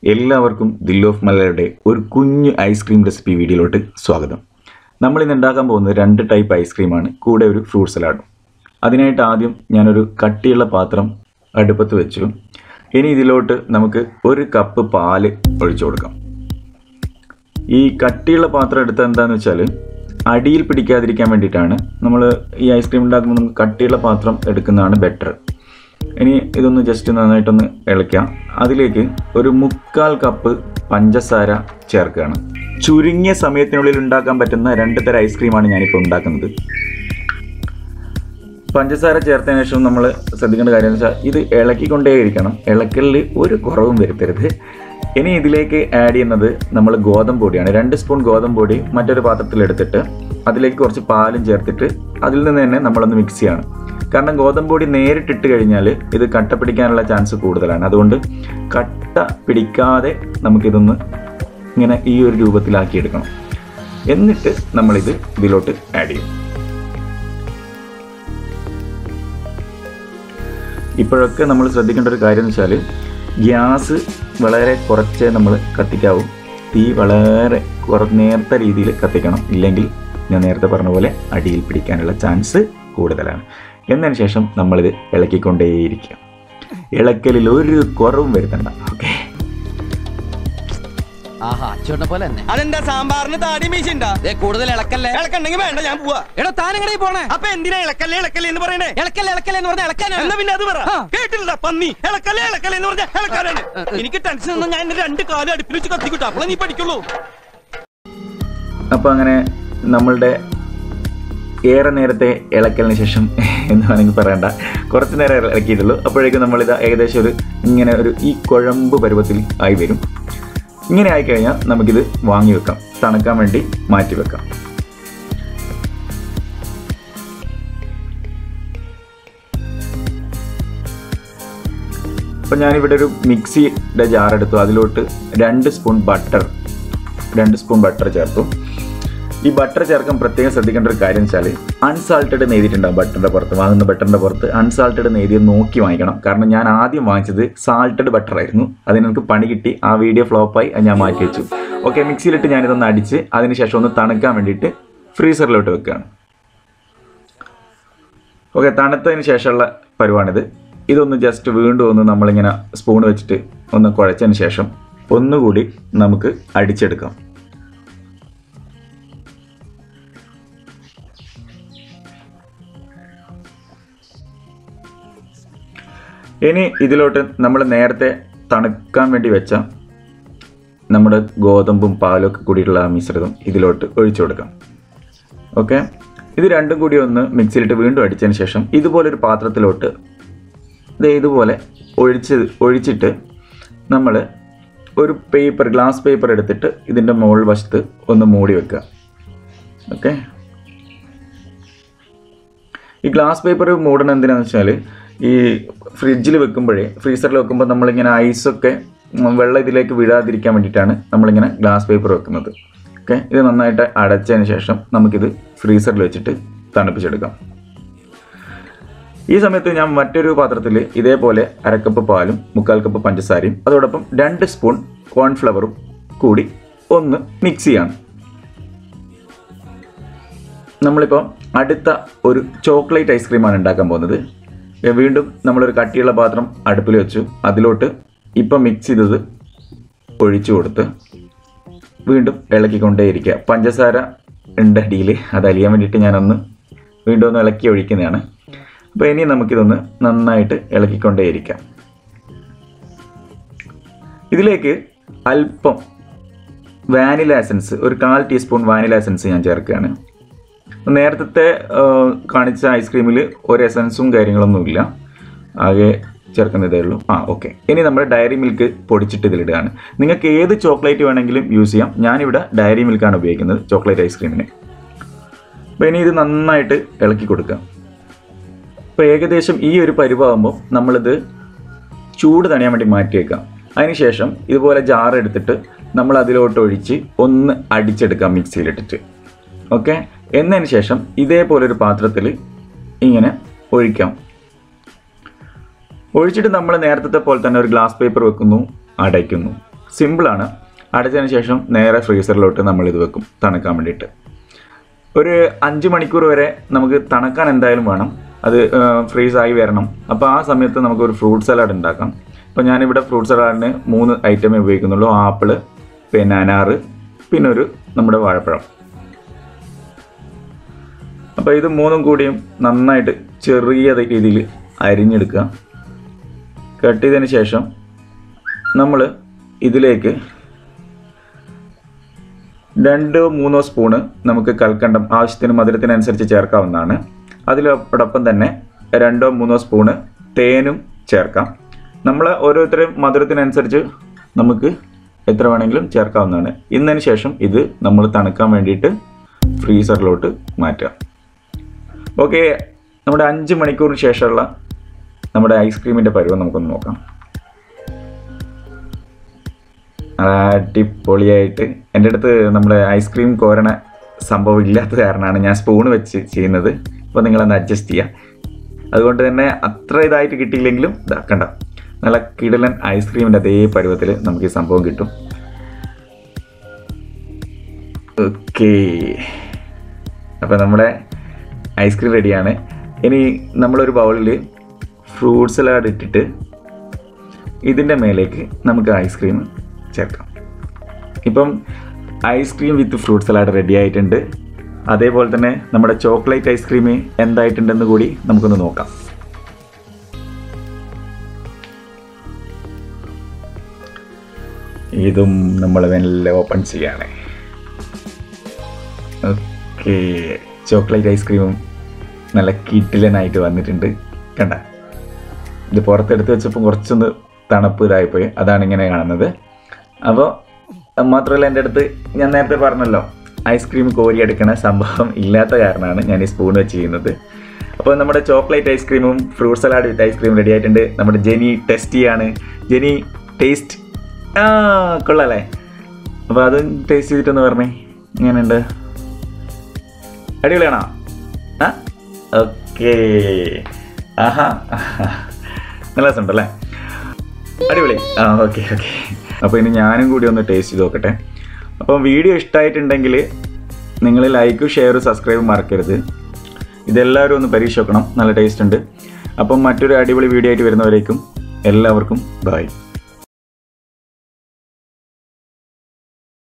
എല്ലാവർക്കും ദിൽ ഓഫ് മലയുടെ ഒരു കുഞ്ഞു ഐസ്ക്രീം റെസിപ്പി വീഡിയോയിലോട്ട് സ്വാഗതം നമ്മൾ ഇന്ന് ഉണ്ടാക്കാൻ പോകുന്നത് രണ്ട് ടൈപ്പ് ഐസ്ക്രീമാണ് കൂടെ ഒരു ഫ്രൂട്ട് സലാഡും അതിനായിട്ട് ആദ്യം ഞാനൊരു കട്ടിയുള്ള പാത്രം അടുപ്പത്ത് വെച്ചു ഇനി ഇതിലോട്ട് നമുക്ക് ഒരു കപ്പ് പാല് ഒഴിച്ചു കൊടുക്കാം ഈ കട്ടിയുള്ള പാത്രം എടുത്തത് എന്താണെന്ന് വെച്ചാൽ അടിയിൽ പിടിക്കാതിരിക്കാൻ വേണ്ടിയിട്ടാണ് നമ്മൾ ഈ ഐസ്ക്രീം ഉണ്ടാക്കുമ്പോൾ നമുക്ക് കട്ടിയുള്ള പാത്രം എടുക്കുന്നതാണ് ബെറ്റർ ഇനി ഇതൊന്ന് ജസ്റ്റ് നന്നായിട്ടൊന്ന് ഇളക്കാം അതിലേക്ക് ഒരു മുക്കാൽ കപ്പ് പഞ്ചസാര ചേർക്കുകയാണ് ചുരുങ്ങിയ സമയത്തിനുള്ളിൽ ഉണ്ടാക്കാൻ പറ്റുന്ന രണ്ട് തരം ഐസ്ക്രീമാണ് ഞാനിപ്പോൾ ഉണ്ടാക്കുന്നത് പഞ്ചസാര ചേർത്തതിന് ശേഷം നമ്മൾ ശ്രദ്ധിക്കേണ്ട കാര്യം എന്ന് വെച്ചാൽ ഇത് ഇളക്കിക്കൊണ്ടേയിരിക്കണം ഇളക്കലിൽ ഒരു കുറവും വരുത്തരുത് ഇനി ഇതിലേക്ക് ആഡ് ചെയ്യുന്നത് നമ്മൾ ഗോതമ്പ് പൊടിയാണ് രണ്ട് സ്പൂൺ ഗോതമ്പ് പൊടി മറ്റൊരു പാത്രത്തിൽ എടുത്തിട്ട് അതിലേക്ക് കുറച്ച് പാലും ചേർത്തിട്ട് അതിൽ നിന്ന് തന്നെ നമ്മളൊന്ന് മിക്സ് ചെയ്യണം കാരണം ഗോതമ്പ് പൊടി നേരിട്ടിട്ട് കഴിഞ്ഞാൽ ഇത് കട്ട പിടിക്കാനുള്ള ചാൻസ് കൂടുതലാണ് അതുകൊണ്ട് കട്ട പിടിക്കാതെ നമുക്കിതൊന്ന് ഇങ്ങനെ ഈ ഒരു രൂപത്തിലാക്കി എടുക്കണം എന്നിട്ട് നമ്മളിത് ഇതിലോട്ട് ആഡ് ചെയ്യും ഇപ്പോഴൊക്കെ നമ്മൾ ശ്രദ്ധിക്കേണ്ട ഒരു കാര്യം എന്ന് വെച്ചാൽ ഗ്യാസ് വളരെ കുറച്ചേ നമ്മൾ കത്തിക്കാവൂ തീ വളരെ കുറ നേർത്ത രീതിയിൽ കത്തിക്കണം ഇല്ലെങ്കിൽ ഞാൻ നേരത്തെ പറഞ്ഞ പോലെ അടിയിൽ പിടിക്കാനുള്ള ചാൻസ് കൂടുതലാണ് എന്നതിന് ശേഷം നമ്മളിത് ഇളക്കിക്കൊണ്ടേയിരിക്കുക ഇളക്കലിൽ ഒരു കുറവും വരുത്തണ്ട ഓക്കെ ആഹാ അച്ചോട്ടെ പോലെ തന്നെ അതെന്താ സാമ്പാറിന് താടി മീശണ്ടാ ദേ, കൂടുതൽ ഇളക്കല്ലേ ഇളക്കണ്ടെങ്കിൽ വേണ്ട ഞാൻ പോവാ എടോ താനെങ്ങനെ പോണേ അപ്പൊ എന്തിനാ ഇളക്കല്ലേ ഇളക്കല്ലേ എന്ന് പറയണേ ഇളക്കല്ലേ ഇളക്കല്ലേ എന്ന് പറഞ്ഞ ഇളക്കാനാ എന്നാ പിന്നെ അത് പറ ആ. കേട്ടില്ല പന്നി ഇളക്കല്ലേ ഇളക്കല്ലേ എന്ന് പറഞ്ഞ ഇളക്കാനാണ് എനിക്ക് ടെൻഷൻ ഒന്നും ഞാൻ എന്റെ രണ്ട് കാലും അടുപ്പിൽ വെച്ച് കത്തിക്കിട്ടു അപ്പോഴേ നീ പഠിക്കുള്ളൂ അപ്പോൾ അങ്ങനെ നമ്മളുടെ ഏറെ നേരത്തെ ഇളക്കലിന് ശേഷം എന്ന് വേണമെങ്കിൽ പറയണ്ട കുറച്ച് നേരം ഇളക്കിയിട്ടുള്ളൂ അപ്പോഴേക്കും നമ്മളിത് ഏകദേശം ഒരു ഇങ്ങനെ ഒരു ഈ കുഴമ്പ് പരുവത്തിൽ ആയി വരും ഇങ്ങനെ ആയിക്കഴിഞ്ഞാൽ നമുക്കിത് വാങ്ങി വെക്കാം തണുക്കാൻ വേണ്ടി മാറ്റി വെക്കാം അപ്പോൾ ഞാനിവിടെ ഒരു മിക്സിയുടെ ജാർ എടുത്തു അതിലോട്ട് രണ്ട് സ്പൂൺ ബട്ടർ രണ്ട് സ്പൂൺ ബട്ടർ ചേർത്തു ഈ ബട്ടർ ചേർക്കാൻ പ്രത്യേകം ശ്രദ്ധിക്കേണ്ട ഒരു കാര്യം വെച്ചാൽ അൺസാൾട്ടഡ് നെയ്തിട്ടുണ്ടാവും ബട്ടറിൻ്റെ പുറത്ത് വാങ്ങുന്ന ബട്ടറിൻ്റെ പുറത്ത് അൺസാൾട്ടഡ് നെയ്തി നോക്കി വാങ്ങിക്കണം കാരണം ഞാൻ ആദ്യം വാങ്ങിച്ചത് സാൾട്ടഡ് ബട്ടർ ആയിരുന്നു അതിന് എനിക്ക് പണി കിട്ടി ആ വീഡിയോ ഫ്ലോപ്പായി അത് ഞാൻ മാറ്റി വെച്ചു ഓക്കെ മിക്സിയിലിട്ട് ഞാനിതൊന്ന് അടിച്ച് അതിനുശേഷം ഒന്ന് തണുക്കാൻ വേണ്ടിയിട്ട് ഫ്രീസറിലോട്ട് വെക്കുകയാണ് ഓക്കെ തണുത്തതിന് ശേഷമുള്ള പരുവാണിത് ഇതൊന്ന് ജസ്റ്റ് വീണ്ടും ഒന്ന് നമ്മളിങ്ങനെ സ്പൂൺ വെച്ചിട്ട് ഒന്ന് കുഴച്ചതിന് ശേഷം ഒന്നുകൂടി നമുക്ക് അടിച്ചെടുക്കാം ഇനി ഇതിലോട്ട് നമ്മൾ നേരത്തെ തണുക്കാൻ വേണ്ടി വെച്ച നമ്മുടെ ഗോതമ്പും പാലും ഒക്കെ കൂടിയിട്ടുള്ള ആ മിശ്രിതം ഇതിലോട്ട് ഒഴിച്ചു കൊടുക്കാം ഓക്കെ ഇത് രണ്ടും കൂടി ഒന്ന് മിക്സിയിലിട്ട് വീണ്ടും അടിച്ചതിന് ശേഷം ഇതുപോലൊരു പാത്രത്തിലോട്ട് ദേ ഇതുപോലെ ഒഴിച്ച് ഒഴിച്ചിട്ട് നമ്മൾ ഒരു പേപ്പർ ഗ്ലാസ് പേപ്പർ എടുത്തിട്ട് ഇതിൻ്റെ മുകൾ വശത്ത് ഒന്ന് മൂടി വെക്കുക ഓക്കെ ഈ ഗ്ലാസ് പേപ്പർ മൂടണം എന്തിനാന്ന് വെച്ചാൽ ഈ ഫ്രിഡ്ജിൽ വെക്കുമ്പോഴേ ഫ്രീസറിൽ വെക്കുമ്പോൾ നമ്മളിങ്ങനെ ഐസൊക്കെ ഉം, വെള്ളം ഇതിലേക്ക് വീഴാതിരിക്കാൻ വേണ്ടിയിട്ടാണ് നമ്മളിങ്ങനെ ഗ്ലാസ് പേപ്പർ വെക്കുന്നത് ഓക്കെ ഇത് നന്നായിട്ട് അടച്ചതിന് ശേഷം നമുക്കിത് ഫ്രീസറിൽ വെച്ചിട്ട് തണുപ്പിച്ചെടുക്കാം ഈ സമയത്ത് ഞാൻ മറ്റൊരു പാത്രത്തിൽ ഇതേപോലെ അരക്കപ്പ് പാലും മുക്കാൽ കപ്പ് പഞ്ചസാരയും അതോടൊപ്പം രണ്ട് സ്പൂൺ കോൺഫ്ലവറും കൂടി ഒന്ന് മിക്സ് ചെയ്യാണ് നമ്മളിപ്പോൾ അടുത്ത ഒരു ചോക്ലേറ്റ് ഐസ്ക്രീമാണ് ഉണ്ടാക്കാൻ പോകുന്നത് ഏ, വീണ്ടും നമ്മളൊരു കട്ടിയുള്ള പാത്രം അടുപ്പിൽ വെച്ചു അതിലോട്ട് ഇപ്പം മിക്സ് ചെയ്തത് ഒഴിച്ചു കൊടുത്ത് വീണ്ടും ഇളക്കിക്കൊണ്ടേയിരിക്കുക പഞ്ചസാര ഉണ്ട് അടിയിൽ അത് അലിയാൻ വേണ്ടിയിട്ട് ഞാനൊന്ന് വീണ്ടും ഒന്ന് ഇളക്കി ഒഴിക്കുന്നതാണ് അപ്പോൾ ഇനി നമുക്കിതൊന്ന് നന്നായിട്ട് ഇളക്കിക്കൊണ്ടേയിരിക്കാം ഇതിലേക്ക് അല്പം വാനില എസൻസ് ഒരു കാൽ ടീസ്പൂൺ വാനില എസൻസ് ഞാൻ ചേർക്കുകയാണ് നേരത്തെ കാണിച്ച ഐസ്ക്രീമിൽ ഒരു എസൻസും കാര്യങ്ങളൊന്നുമില്ല ആകെ ചേർക്കുന്നതേ ഉള്ളൂ ആ ഓക്കെ ഇനി നമ്മൾ ഡയറി മിൽക്ക് പൊടിച്ചിട്ട് ഇതിലിടുകയാണ് നിങ്ങൾക്ക് ഏത് ചോക്ലേറ്റ് വേണമെങ്കിലും യൂസ് ചെയ്യാം ഞാനിവിടെ ഡയറി മിൽക്കാണ് ഉപയോഗിക്കുന്നത് ചോക്ലേറ്റ് ഐസ്ക്രീമിന് അപ്പോൾ ഇനി ഇത് നന്നായിട്ട് ഇളക്കി കൊടുക്കുക അപ്പോൾ ഏകദേശം ഈ ഒരു പരുവാകുമ്പോൾ നമ്മളിത് ചൂട് തണിയാൻ വേണ്ടി മാറ്റി വെക്കാം അതിനുശേഷം ഇതുപോലെ ജാർ എടുത്തിട്ട് നമ്മൾ അതിലോട്ട് ഒഴിച്ച് ഒന്ന് അടിച്ചെടുക്കാം മിക്സിയിലിട്ടിട്ട് ഓക്കെ എന്നതിന് ശേഷം ഇതേപോലെ ഒരു പാത്രത്തിൽ ഇങ്ങനെ ഒഴിക്കാം ഒഴിച്ചിട്ട് നമ്മൾ നേരത്തെ പോലെ തന്നെ ഒരു ഗ്ലാസ് പേപ്പർ വെക്കുന്നു അടയ്ക്കുന്നു സിമ്പിളാണ് അടച്ചതിന് ശേഷം നേരെ ഫ്രീസറിലോട്ട് നമ്മൾ ഇത് വെക്കും തണുക്കാൻ വേണ്ടിയിട്ട് ഒരു അഞ്ച് മണിക്കൂർ വരെ നമുക്ക് തണുക്കാൻ എന്തായാലും വേണം അത് ഫ്രീസായി വരണം അപ്പോൾ ആ സമയത്ത് നമുക്ക് ഒരു ഫ്രൂട്ട് സലാഡ് ഉണ്ടാക്കാം അപ്പോൾ ഞാനിവിടെ ഫ്രൂട്ട് സലാഡിന് മൂന്ന് ഐറ്റമേ ഉപയോഗിക്കുന്നുള്ളൂ ആപ്പിള് പിന്നെ അനാറ് പിന്നെ ഒരു നമ്മുടെ വാഴപ്പഴം അപ്പോൾ ഇത് മൂന്നും കൂടിയും നന്നായിട്ട് ചെറിയ രീതിയിൽ അരിഞ്ഞെടുക്കുക കട്ട് ചെയ്തതിന് ശേഷം നമ്മൾ ഇതിലേക്ക് രണ്ടോ മൂന്നോ സ്പൂണ് നമുക്ക് കൽക്കണ്ടം ആവശ്യത്തിന് മധുരത്തിനനുസരിച്ച് ചേർക്കാവുന്നതാണ് അതിലോടൊപ്പം തന്നെ രണ്ടോ മൂന്നോ സ്പൂണ് തേനും ചേർക്കാം നമ്മൾ ഓരോരുത്തരും മധുരത്തിനനുസരിച്ച് നമുക്ക് എത്ര വേണമെങ്കിലും ചേർക്കാവുന്നതാണ് ഇന്നതിന് ശേഷം ഇത് നമ്മൾ തണുക്കാൻ വേണ്ടിയിട്ട് ഫ്രീസറിലോട്ട് മാറ്റുക ഓക്കെ നമ്മുടെ അഞ്ച് മണിക്കൂറിന് ശേഷമുള്ള നമ്മുടെ ഐസ്ക്രീമിൻ്റെ പരുവം നമുക്കൊന്ന് നോക്കാം അടിപൊളിയായിട്ട് എൻ്റെ അടുത്ത് നമ്മുടെ ഐസ്ക്രീം കോരണ സംഭവം ഇല്ലാത്ത കാരണമാണ് ഞാൻ സ്പൂൺ വെച്ച് ചെയ്യുന്നത് അപ്പോൾ നിങ്ങളൊന്ന് അഡ്ജസ്റ്റ് ചെയ്യുക അതുകൊണ്ട് തന്നെ അത്ര ഇതായിട്ട് കിട്ടിയില്ലെങ്കിലും ഇതാക്കണ്ട നല്ല കിടലൻ ഐസ്ക്രീമിൻ്റെ അതേ പരുവത്തിൽ നമുക്ക് ഈ സംഭവം കിട്ടും ഓക്കേ അപ്പോൾ നമ്മുടെ ഐസ്ക്രീം റെഡിയാണ് ഇനി നമ്മളൊരു ബൗളിൽ ഫ്രൂട്ട് സലാഡ് ഇട്ടിട്ട് ഇതിൻ്റെ മേലേക്ക് നമുക്ക് ഐസ്ക്രീം ചേർക്കാം ഇപ്പം ice cream with fruit salad ready ആയിട്ടുണ്ട് അതേപോലെ തന്നെ നമ്മുടെ ചോക്ലേറ്റ് ഐസ്ക്രീം എന്തായിട്ടുണ്ടെന്ന് കൂടി നമുക്കൊന്ന് നോക്കാം ഇതും നമ്മൾ മെല്ലെ ഓപ്പൺ ചെയ്യാണ് ഓക്കെ ചോക്ലേറ്റ് ഐസ്ക്രീമും നല്ല കിട്ടിലനായിട്ട് വന്നിട്ടുണ്ട് കണ്ട ഇത് പുറത്തെടുത്ത് വെച്ചപ്പോൾ കുറച്ചൊന്ന് തണുപ്പ് ഇതായിപ്പോയി അതാണ് ഇങ്ങനെ കാണുന്നത് അപ്പോൾ മാത്രമല്ല എൻ്റെ അടുത്ത് ഞാൻ നേരത്തെ പറഞ്ഞല്ലോ ഐസ്ക്രീം കോരി എടുക്കണ സംഭവം ഇല്ലാത്ത കാരണമാണ് ഞാൻ ഈ സ്പൂൺ വെച്ച് ചെയ്യുന്നത് അപ്പോൾ നമ്മുടെ ചോക്ലേറ്റ് ഐസ്ക്രീമും fruit salad with ice cream ready ആയിട്ടുണ്ട് നമ്മുടെ ജെനി ടെസ്റ്റ് ചെയ്യാണ് ജെനി ടേസ്റ്റ് ആ കൊള്ളാല്ലേ അപ്പോൾ അതും ടേസ്റ്റ് ചെയ്തിട്ടൊന്ന് പറഞ്ഞേ എങ്ങനെയുണ്ട് അടിപൊളിയാണോ ആ ഓക്കേ ആഹാ നല്ല രസമുണ്ടല്ലേ അടിപൊളി ആ ഓക്കെ ഓക്കെ അപ്പോൾ ഇനി ഞാനും കൂടി ഒന്ന് ടേസ്റ്റ് ചെയ്ത് നോക്കട്ടെ അപ്പോൾ വീഡിയോ ഇഷ്ടമായിട്ടുണ്ടെങ്കിൽ നിങ്ങൾ ലൈക്കും ഷെയറും സബ്സ്ക്രൈബും മറക്കരുത് ഇതെല്ലാവരും ഒന്ന് പരീക്ഷ നോക്കണം നല്ല ടേസ്റ്റ് ഉണ്ട് അപ്പം മറ്റൊരു അടിപൊളി വീഡിയോ ആയിട്ട് വരുന്നവരേക്കും എല്ലാവർക്കും ബൈ